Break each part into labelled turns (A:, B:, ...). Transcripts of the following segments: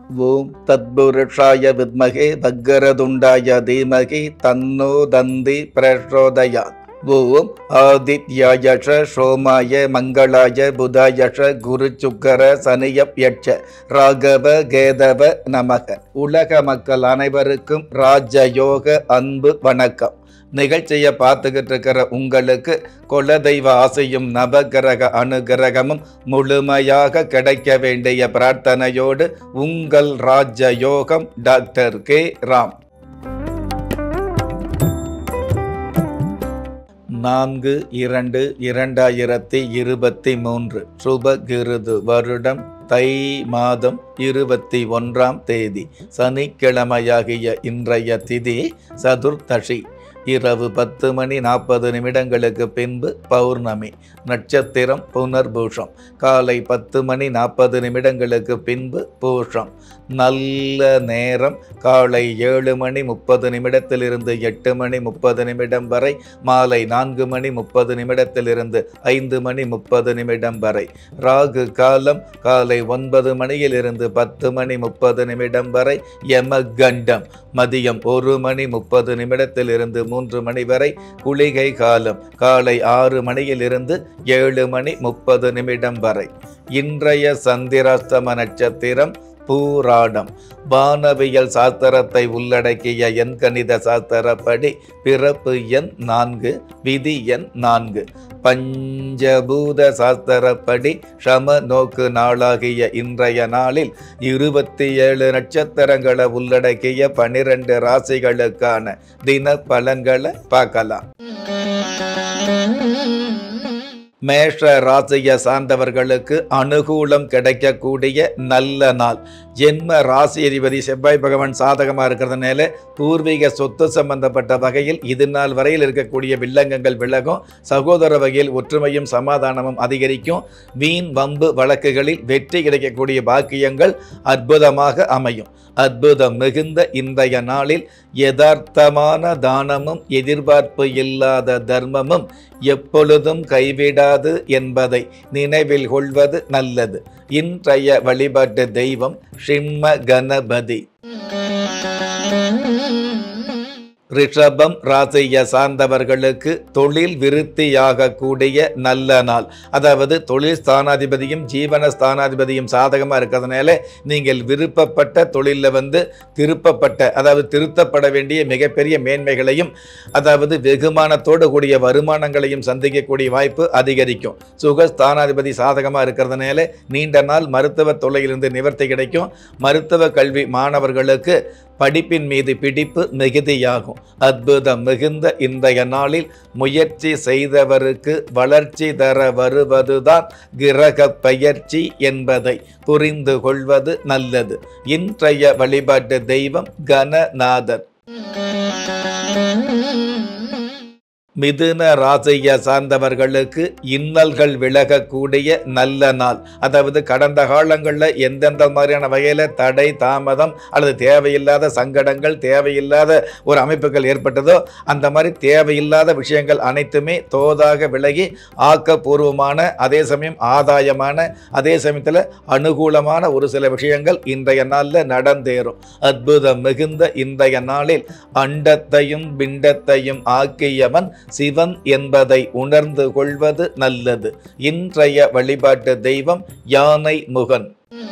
A: ஓம் தத்புருஷாய வித்மகே வக்கரதுண்டாய தீமகி தன்னோ தந்தி பிரச்சோதயாத் ஓம் ஆதித்யாயஷ சோமாய மங்களாய புதாயஷ குரு சுக்கர சனியப்யட்ச ராகவ கேதவ நமக உலக மக்கள் அனைவருக்கும் ராஜயோக அன்பு வணக்கம் நிகழ்ச்சியை பார்த்துக்கிட்டு இருக்கிற உங்களுக்கு குலதெய்வ ஆசையும் நவகிரக அனுகிரகமும் முழுமையாக கிடைக்க வேண்டிய பிரார்த்தனையோடு உங்கள் ராஜயோகம் டாக்டர் கே ராம் நான்கு இரண்டு இரண்டாயிரத்தி இருபத்தி மூன்று சுபகிருது வருடம் தை மாதம் இருபத்தி ஒன்றாம் தேதி சனிக்கிழமையாகிய இன்றைய திதி சதுர்த்தசி இரவு பத்து மணி நாற்பது நிமிடங்களுக்கு பின்பு பௌர்ணமி நட்சத்திரம் புனர்பூஷம் காலை பத்து மணி நாற்பது நிமிடங்களுக்கு பின்பு பூஷம் நல்ல நேரம் காலை ஏழு மணி முப்பது நிமிடத்திலிருந்து எட்டு மணி முப்பது நிமிடம் வரை மாலை நான்கு மணி முப்பது நிமிடத்திலிருந்து ஐந்து மணி முப்பது நிமிடம் வரை ராகு காலம் காலை ஒன்பது மணியிலிருந்து பத்து மணி முப்பது நிமிடம் வரை யமகண்டம் மதியம் ஒரு மணி முப்பது நிமிடத்திலிருந்து மூன்று மணி வரை குளிகை காலம் காலை ஆறு மணியிலிருந்து ஏழு மணி முப்பது நிமிடம் வரை இன்றைய சந்திராஷ்டம நட்சத்திரம் பூராடம் வானவியல் சாஸ்திரத்தை உள்ளடக்கிய எண்கணித சாஸ்திரப்படி பிறப்பு எண் நான்கு விதி எண் நான்கு பஞ்சபூத சாஸ்திரப்படி சம நோக்கு நாளாகிய இன்றைய நாளில் இருபத்தி ஏழு நட்சத்திரங்களை உள்ளடக்கிய பனிரெண்டு ராசிகளுக்கான தின பலன்களை பார்க்கலாம் மேஷ ராசியை சார்ந்தவர்களுக்கு அனுகூலம் கிடைக்கக்கூடிய நல்ல நாள் ஜென்ம ராசி அதிபதி செவ்வாய் பகவான் சாதகமாக இருக்கிறதுனால பூர்வீக சொத்து சம்பந்தப்பட்ட வகையில் இது நாள் வரையில் இருக்கக்கூடிய வில்லங்கங்கள் விலகும் சகோதர வகையில் ஒற்றுமையும் சமாதானமும் அதிகரிக்கும் வீண் வம்பு வழக்குகளில் வெற்றி கிடைக்கக்கூடிய பாக்கியங்கள் அற்புதமாக அமையும் அற்புதம் மிகுந்த இன்றைய நாளில் யதார்த்தமான தானமும் எதிர்பார்ப்பு இல்லாத தர்மமும் எப்பொழுதும் கைவிடாது என்பதை நினைவில் கொள்வது நல்லது இன்றைய வழிபாட்டு தெய்வம் ஷிம்ம கணபதி ரிஷபம் ராசியை சார்ந்தவர்களுக்கு தொழில் விருத்தியாகக்கூடிய நல்ல நாள் அதாவது தொழில் ஸ்தானாதிபதியும் ஜீவன ஸ்தானாதிபதியும் சாதகமாக இருக்கிறதுனால நீங்கள் விருப்பப்பட்ட தொழிலில் வந்து திருப்பப்பட்ட அதாவது திருத்தப்பட வேண்டிய மிகப்பெரிய மேன்மைகளையும் அதாவது வெகுமானத்தோடு கூடிய வருமானங்களையும் சந்திக்கக்கூடிய வாய்ப்பு அதிகரிக்கும் சுக ஸ்தானாதிபதி சாதகமாக இருக்கிறதுனால நீண்ட நாள் மருத்துவ தொல்லையிலிருந்து நிவர்த்தி கிடைக்கும் மருத்துவ கல்வி மாணவர்களுக்கு படிப்பின் மீது பிடிப்பு மிகுதியாகும் அற்புதம் மிகுந்த இன்றைய நாளில் முயற்சி செய்தவருக்கு வளர்ச்சி தர வருவதுதான் கிரக பயிற்சி என்பதை புரிந்து கொள்வது நல்லது இன்றைய வழிபாட்டு தெய்வம் கணநாதர் மிதுன ராசியை சார்ந்தவர்களுக்கு இன்னல்கள் விலகக்கூடிய நல்ல நாள் அதாவது கடந்த காலங்களில் எந்தெந்த மாதிரியான வகையில் தடை தாமதம் அல்லது தேவையில்லாத சங்கடங்கள் தேவையில்லாத ஒரு அமைப்புகள் ஏற்பட்டதோ அந்த மாதிரி தேவையில்லாத விஷயங்கள் அனைத்துமே தோதாக விலகி ஆக்கப்பூர்வமான அதே சமயம் ஆதாயமான அதே சமயத்தில் அனுகூலமான ஒரு சில விஷயங்கள் இன்றைய நாளில் நடந்தேறும் அற்புதம் மிகுந்த இன்றைய நாளில் அண்டத்தையும் பிண்டத்தையும் ஆக்கியவன் சிவன் என்பதை உணர்ந்து கொள்வது நல்லது இன்றைய வழிபாட்டு தெய்வம் யானை முகன்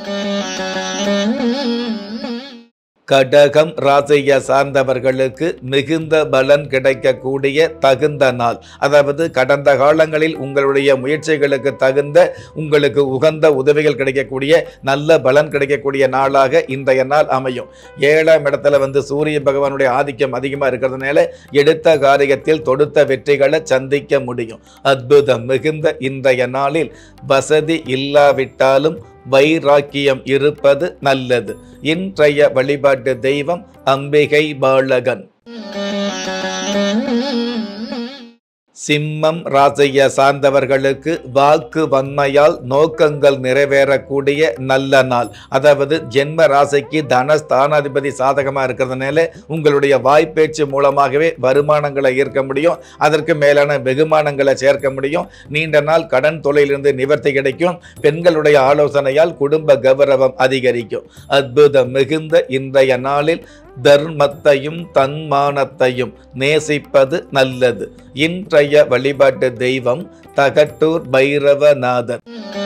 A: கடகம் ராசியை சார்ந்தவர்களுக்கு மிகுந்த பலன் கிடைக்கக்கூடிய தகுந்த நாள் அதாவது கடந்த காலங்களில் உங்களுடைய முயற்சிகளுக்கு தகுந்த உங்களுக்கு உகந்த உதவிகள் கிடைக்கக்கூடிய நல்ல பலன் கிடைக்கக்கூடிய நாளாக இன்றைய நாள் அமையும் ஏழாம் இடத்துல வந்து சூரிய பகவானுடைய ஆதிக்கம் அதிகமாக இருக்கிறதுனால எடுத்த காரியத்தில் தொடுத்த வெற்றிகளை சந்திக்க முடியும் அற்புதம் மிகுந்த இன்றைய நாளில் வசதி இல்லாவிட்டாலும் வைராக்கியம் இருப்பது நல்லது இன்றைய வழிபாட்டு தெய்வம் அம்பிகை பாலகன் சிம்மம் ராசியை சார்ந்தவர்களுக்கு வாக்கு வன்மையால் நோக்கங்கள் நிறைவேறக்கூடிய நல்ல நாள் அதாவது ஜென்ம ராசிக்கு தனஸ்தானாதிபதி சாதகமாக இருக்கிறதுனால உங்களுடைய வாய்ப்பேச்சு மூலமாகவே வருமானங்களை ஈர்க்க முடியும் அதற்கு மேலான வெகுமானங்களை சேர்க்க முடியும் நீண்ட நாள் கடன் தொலையிலிருந்து நிவர்த்தி கிடைக்கும் பெண்களுடைய ஆலோசனையால் குடும்ப கௌரவம் அதிகரிக்கும் அற்புதம் மிகுந்த இன்றைய நாளில் தர்மத்தையும் தன்மானத்தையும் நேசிப்பது நல்லது இன்றைய வழிபாட்டு தெய்வம் தகட்டூர் பைரவநாதர்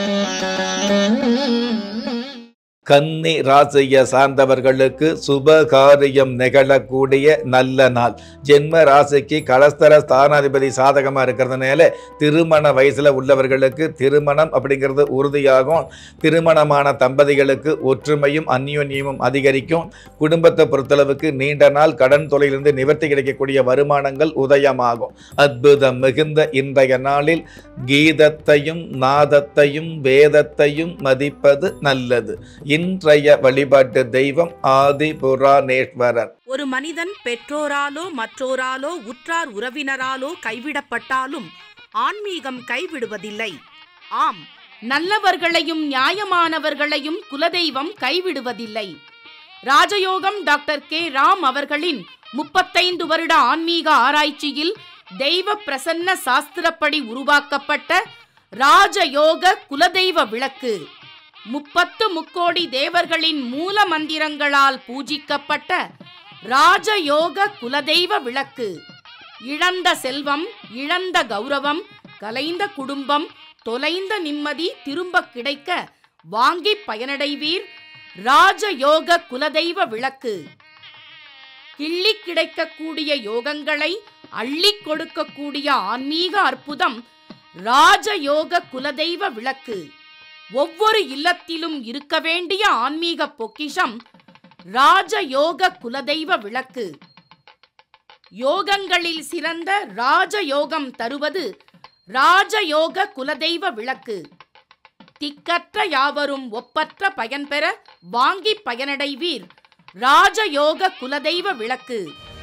A: கன்னி ராசியை சார்ந்தவர்களுக்கு சுபகாரியம் நிகழக்கூடிய நல்ல நாள் ஜென்ம ராசிக்கு கலஸ்தர ஸ்தானாதிபதி சாதகமாக இருக்கிறதுனால திருமண வயசில் உள்ளவர்களுக்கு திருமணம் அப்படிங்கிறது உறுதியாகும் திருமணமான தம்பதிகளுக்கு ஒற்றுமையும் அந்யோன்யமும் அதிகரிக்கும் குடும்பத்தை பொறுத்தளவுக்கு நீண்ட நாள் கடன் தொலையிலிருந்து நிவர்த்தி கிடைக்கக்கூடிய வருமானங்கள் உதயமாகும் அற்புதம் மிகுந்த இன்றைய நாளில் கீதத்தையும் நாதத்தையும் வேதத்தையும் மதிப்பது நல்லது இன்றைய வழிபாட்டு தெய்வம் ஆதி புராணேஸ்வரர்
B: ஒரு மனிதன் பெற்றோராலோ மற்றோராலோ உற்றார் உறவினராலோ கைவிடப்பட்டாலும் ஆன்மீகம் கைவிடுவதில்லை ஆம்
C: நல்லவர்களையும் நியாயமானவர்களையும் குலதெய்வம் கைவிடுவதில்லை ராஜயோகம் டாக்டர் கே ராம் அவர்களின் முப்பத்தைந்து வருட ஆன்மீக ஆராய்ச்சியில் தெய்வ பிரசன்ன சாஸ்திரப்படி உருவாக்கப்பட்ட ராஜயோக குலதெய்வ விளக்கு முப்பத்து முக்கோடி தேவர்களின் மூல மந்திரங்களால் பூஜிக்கப்பட்ட ராஜயோக குலதெய்வ விளக்கு இழந்த செல்வம் இழந்த கௌரவம் கலைந்த குடும்பம் தொலைந்த நிம்மதி திரும்ப கிடைக்க வாங்கி பயனடைவீர் ராஜயோக குலதெய்வ விளக்கு கிள்ளி கிடைக்கக்கூடிய யோகங்களை அள்ளிக் கொடுக்கக்கூடிய ஆன்மீக அற்புதம் ராஜயோக குலதெய்வ விளக்கு ஒவ்வொரு இல்லத்திலும் இருக்க வேண்டிய ஆன்மீக பொக்கிஷம் ராஜயோக குலதெய்வ விளக்கு யோகங்களில் சிறந்த ராஜயோகம் தருவது ராஜயோக குலதெய்வ விளக்கு திக்கற்ற யாவரும் ஒப்பற்ற பயன்பெற வாங்கி பயனடைவீர் ராஜயோக குலதெய்வ விளக்கு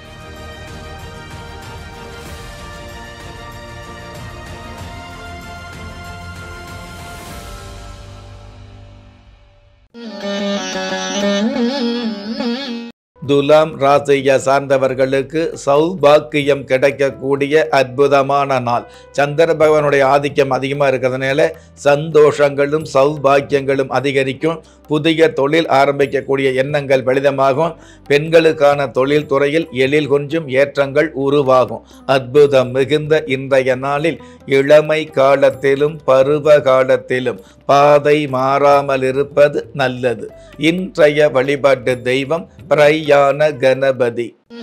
A: துலாம் ராசியை சார்ந்தவர்களுக்கு சௌபாக்கியம் கிடைக்கக்கூடிய அற்புதமான நாள் சந்திர பகவானுடைய ஆதிக்கம் அதிகமாக இருக்கிறதுனால சந்தோஷங்களும் சௌபாக்கியங்களும் அதிகரிக்கும் புதிய தொழில் ஆரம்பிக்கக்கூடிய எண்ணங்கள் வெளிதமாகும் பெண்களுக்கான தொழில் துறையில் எழில் கொஞ்சம் ஏற்றங்கள் உருவாகும் அற்புதம் மிகுந்த இன்றைய நாளில் இளமை காலத்திலும் பருவ காலத்திலும் பாதை மாறாமல் இருப்பது நல்லது இன்றைய வழிபாட்டு தெய்வம் பிரயாண கணபதி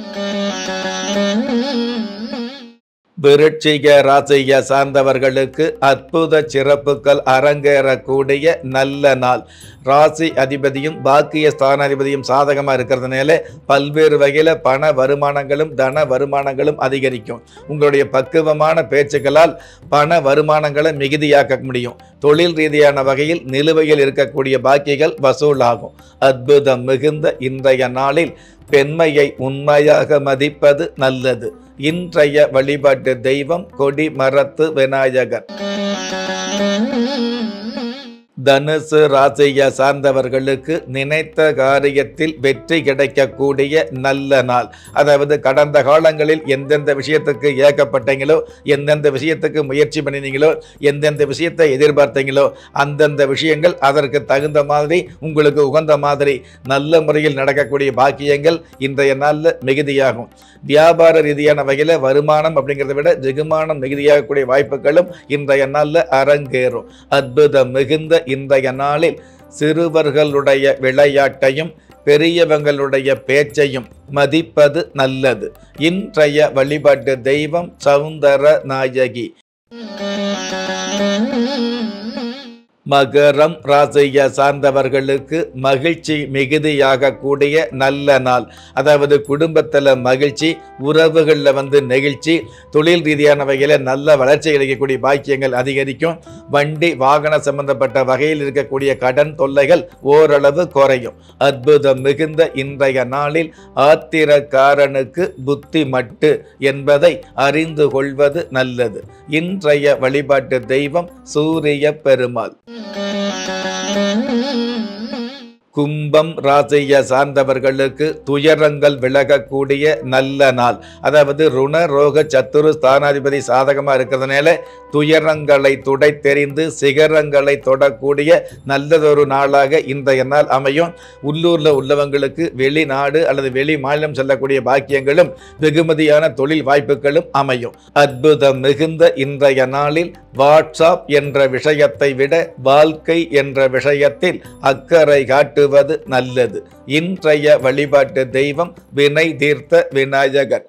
A: விருட்சிக ராசியை சார்ந்தவர்களுக்கு அற்புத சிறப்புகள் அரங்கேறக்கூடிய நல்ல நாள் ராசி அதிபதியும் பாக்கிய ஸ்தானாதிபதியும் சாதகமாக இருக்கிறதுனால பல்வேறு வகையில் பண வருமானங்களும் தன வருமானங்களும் அதிகரிக்கும் உங்களுடைய பக்குவமான பேச்சுக்களால் பண வருமானங்களை மிகுதியாக்க முடியும் தொழில் ரீதியான வகையில் நிலுவையில் இருக்கக்கூடிய பாக்கிகள் வசூலாகும் அற்புதம் மிகுந்த இன்றைய நாளில் பெண்மையை உண்மையாக மதிப்பது நல்லது இன்றைய வழிபாட்டு தெய்வம் கொடி மரத்து விநாயகர் தனுசு ராசியை சார்ந்தவர்களுக்கு நினைத்த காரியத்தில் வெற்றி கிடைக்கக்கூடிய நல்ல நாள் அதாவது கடந்த காலங்களில் எந்தெந்த விஷயத்துக்கு ஏக்கப்பட்டீங்களோ எந்தெந்த விஷயத்துக்கு முயற்சி பண்ணினீங்களோ எந்தெந்த விஷயத்தை எதிர்பார்த்தீங்களோ அந்தந்த விஷயங்கள் அதற்கு தகுந்த மாதிரி உங்களுக்கு உகந்த மாதிரி நல்ல முறையில் நடக்கக்கூடிய பாக்கியங்கள் இன்றைய நாளில் மிகுதியாகும் வியாபார ரீதியான வகையில் வருமானம் அப்படிங்கிறத விட வெகுமானம் மிகுதியாகக்கூடிய வாய்ப்புகளும் இன்றைய நாளில் அரங்கேறும் அற்புதம் மிகுந்த இன்றைய நாளில் சிறுவர்களுடைய விளையாட்டையும் பெரியவங்களுடைய பேச்சையும் மதிப்பது நல்லது இன்றைய வழிபாட்டு தெய்வம் சவுந்தர நாயகி மகரம் ராசியை சார்ந்தவர்களுக்கு மகிழ்ச்சி மிகுதியாக கூடிய நல்ல நாள் அதாவது குடும்பத்தில் மகிழ்ச்சி உறவுகளில் வந்து நெகிழ்ச்சி தொழில் ரீதியான வகையில் நல்ல வளர்ச்சி கிடைக்கக்கூடிய பாக்கியங்கள் அதிகரிக்கும் வண்டி வாகன சம்பந்தப்பட்ட வகையில் இருக்கக்கூடிய கடன் தொல்லைகள் ஓரளவு குறையும் அற்புதம் மிகுந்த இன்றைய நாளில் ஆத்திரக்காரனுக்கு புத்தி மட்டு என்பதை அறிந்து கொள்வது நல்லது இன்றைய வழிபாட்டு தெய்வம் சூரிய பெருமாள் கும்பம் ராசியை சார்ந்தவர்களுக்கு துயரங்கள் விலகக்கூடிய நல்ல நாள் அதாவது ருண ரோக சத்துரு ஸ்தானாதிபதி சாதகமாக இருக்கிறதுனால துயரங்களை துடைத்தெறிந்து சிகரங்களை தொடக்கூடிய நல்லதொரு நாளாக இன்றைய நாள் அமையும் உள்ளூரில் உள்ளவங்களுக்கு வெளிநாடு அல்லது வெளி மாநிலம் செல்லக்கூடிய பாக்கியங்களும் வெகுமதியான தொழில் வாய்ப்புகளும் அமையும் அற்புதம் மிகுந்த இன்றைய நாளில் வாட்ஸ்அப் என்ற விஷயத்தை விட வாழ்க்கை என்ற விஷயத்தில் அக்கறை காட்டுவது நல்லது இன்றைய வழிபாட்டு தெய்வம் வினை தீர்த்த விநாயகர்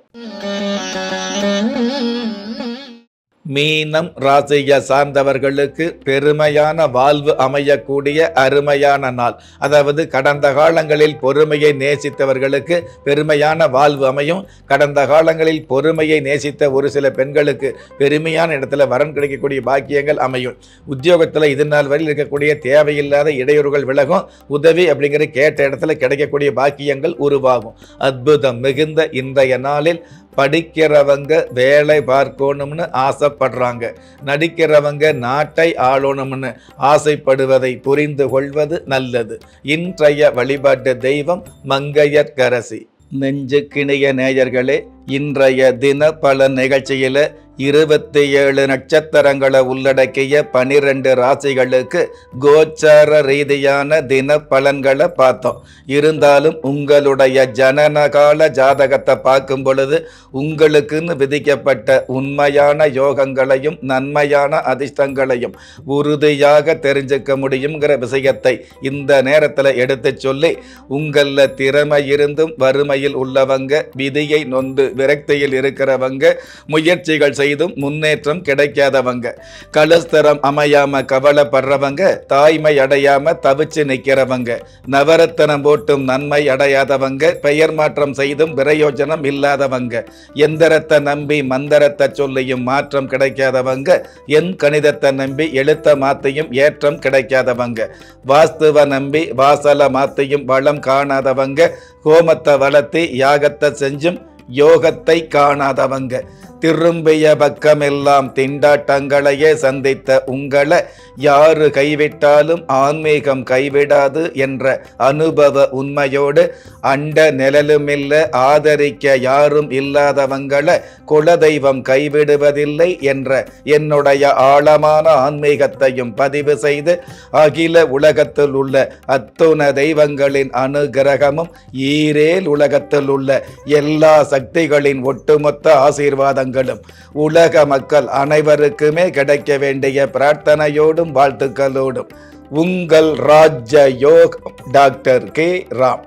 A: மீனம் ராசியை சார்ந்தவர்களுக்கு பெருமையான வாழ்வு அமையக்கூடிய அருமையான நாள் அதாவது கடந்த காலங்களில் பொறுமையை நேசித்தவர்களுக்கு பெருமையான வாழ்வு அமையும் கடந்த காலங்களில் பொறுமையை நேசித்த ஒரு சில பெண்களுக்கு பெருமையான இடத்துல வரன் கிடைக்கக்கூடிய பாக்கியங்கள் அமையும் உத்தியோகத்தில் இது நாள் வரையில் இருக்கக்கூடிய தேவையில்லாத இடையூறுகள் விலகும் உதவி அப்படிங்கிற கேட்ட இடத்துல கிடைக்கக்கூடிய பாக்கியங்கள் உருவாகும் அற்புதம் மிகுந்த இன்றைய நாளில் படிக்கிறவங்க வேலை பார்க்கணும்னு ஆசைப்படுறாங்க நடிக்கிறவங்க நாட்டை ஆளணும்னு ஆசைப்படுவதை புரிந்து கொள்வது நல்லது இன்றைய வழிபாட்டு தெய்வம் மங்கையர்கரசி நெஞ்சுக்கிணைய நேயர்களே இன்றைய தின பல நிகழ்ச்சியில இருபத்தி ஏழு நட்சத்திரங்களை உள்ளடக்கிய பனிரெண்டு ராசிகளுக்கு கோச்சார ரீதியான தின பலன்களை பார்த்தோம் இருந்தாலும் உங்களுடைய ஜனனகால ஜாதகத்தை பார்க்கும் பொழுது உங்களுக்குன்னு விதிக்கப்பட்ட உண்மையான யோகங்களையும் நன்மையான அதிர்ஷ்டங்களையும் உறுதியாக தெரிஞ்சுக்க முடியுங்கிற விஷயத்தை இந்த நேரத்தில் எடுத்து சொல்லி உங்களில் திறமை இருந்தும் வறுமையில் உள்ளவங்க விதியை நொந்து விரக்தியில் இருக்கிறவங்க முயற்சிகள் செய்தும் முன்னேற்றம் கிடைக்காதவங்க கலஸ்தரம் அமையாம கவலைப்படுறவங்க தாய்மை அடையாம தவிச்சு நிற்கிறவங்க நவரத்தனம் போட்டும் நன்மை அடையாதவங்க பெயர் மாற்றம் செய்தும் பிரயோஜனம் இல்லாதவங்க எந்திரத்தை நம்பி மந்திரத்தை சொல்லியும் மாற்றம் கிடைக்காதவங்க என் கணிதத்தை நம்பி எழுத்த மாத்தியும் ஏற்றம் கிடைக்காதவங்க வாஸ்துவ நம்பி வாசல மாத்தியும் வளம் காணாதவங்க கோமத்தை வளர்த்தி யாகத்தை செஞ்சும் யோகத்தை காணாதவங்க திரும்பிய பக்கமெல்லாம் திண்டாட்டங்களையே சந்தித்த உங்களை யாரு கைவிட்டாலும் ஆன்மீகம் கைவிடாது என்ற அனுபவ உண்மையோடு அண்ட நிழலுமில்ல ஆதரிக்க யாரும் இல்லாதவங்களை குலதெய்வம் கைவிடுவதில்லை என்ற என்னுடைய ஆழமான ஆன்மீகத்தையும் பதிவு செய்து அகில உலகத்தில் உள்ள அத்துண தெய்வங்களின் அனுகிரகமும் ஈரேல் உலகத்தில் உள்ள எல்லா சக்திகளின் ஒட்டுமொத்த ஆசீர்வாதங்களும் உலக மக்கள் அனைவருக்குமே கிடைக்க வேண்டிய பிரார்த்தனையோடும் வாழ்த்துக்களோடும் உங்கள் ராஜ யோக் டாக்டர் கே ராம்